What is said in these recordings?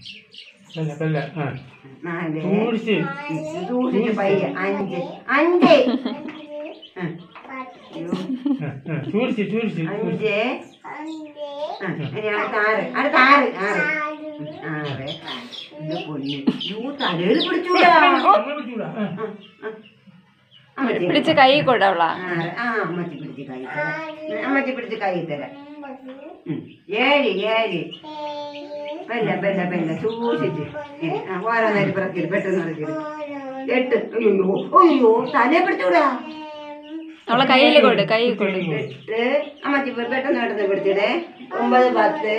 പെല്ല പെല്ല ആ നാല് സൂക്ഷിച്ച് സൂക്ഷിച്ച് പയ്യെ അഞ്ച് അഞ്ച് ആ. അയ്യോ. ആ, ആ, സൂക്ഷിച്ച് സൂക്ഷിച്ച് അഞ്ച് ആ, ഇനി അടുത്ത ആറ് അടുത്ത ആറ് ആറ് ആറ് എന്റെ പൊന്ന് യൂ തലയിൽ പിടിച്ചൂടാ അങ്ങനെ പറ്റൂല ആ. ആ, ആ. അമ്മച്ചി പിടിച്ച് കൈ കൊടുവള ആറ് ആ അമ്മച്ചി പിടിച്ച് കൈ തരാം അമ്മച്ചി പിടിച്ച് കൈ തരാം ഉം. ഏഴ് ഏഴ് പെല്ല പെല്ല പെല്ല സൂക്ഷിച്ച് ഏ, ആ, ഓരോന്നായിട്ട് പിറക്കില്ല പെട്ടെന്ന് നടക്കില്ല എട്ട് അയ്യോ അയ്യോ തലയെ പിടിച്ചൂടാ അവളെ കയ്യിൽ കൊടു കൈ കൊടു എട്ട് അമ്മച്ചി പെ- പെട്ടെന്ന് പെട്ടെന്ന് പിടിച്ചിടേ ഒമ്പത് പത്ത്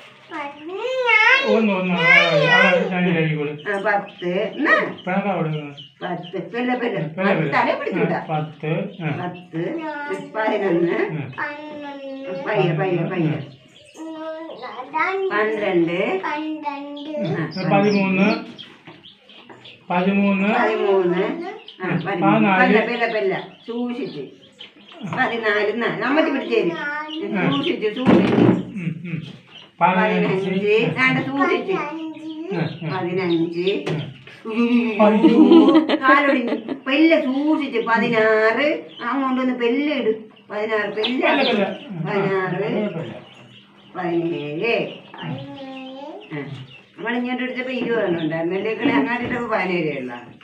ഒന്ന് ഒന്ന് ആ, ആ, ഞാൻ കഴിക്കോളൂ ആ, പത്ത് എന്നാ പിണക്കാ കൊടുക്കുന്നു പത്ത് പെല്ല പെല്ല പെല്ല, പെല്ല. തല ആ, പിടിച്ചൂടാ പത്ത് ആ, പത്ത് പതിനൊന്ന് ആ. പയ്യ പയ്യ പയ്യ പന്ത്രണ്ട് ആ, പതിമൂന്ന് പതിമൂന്ന് പതിമൂന്ന് ആ, പതിമൂന്ന്. പതിനാല്. പെല്ല പെല്ല പെല്ല സൂക്ഷിച്ച് പതിനാല് എന്നാ നമ്മക്ക് പിടിച്ചേരി സൂക്ഷിച്ച് സൂക്ഷിച്ച് ഉം, ഉം. പതിനഞ്ച് പതിനഞ്ച് വേണ്ട സൂക്ഷിച്ച് ആ, ആ. പതിനഞ്ച് അയ്യോ. കാലൊടിഞ്ഞ് പെല്ല സൂക്ഷിച്ച് പതിനാറ് അങ്ങോട്ടൊന്ന് പെല്ല ഇട് പതിനാറ് പെല്ല പെല്ല, പെല്ല. പതിനാറ് കുഴപ്പമില്ല. പതിനേഴ് നമ്മളിങ്ങോട്ട് എടുത്തപ്പോ ഇരുപതെണ്ണം ഉണ്ടായിരുന്നു അല്ലെങ്കിൽ അങ്ങാട്ടിട്ടപ്പോ പതിനേഴേ ഉള്ള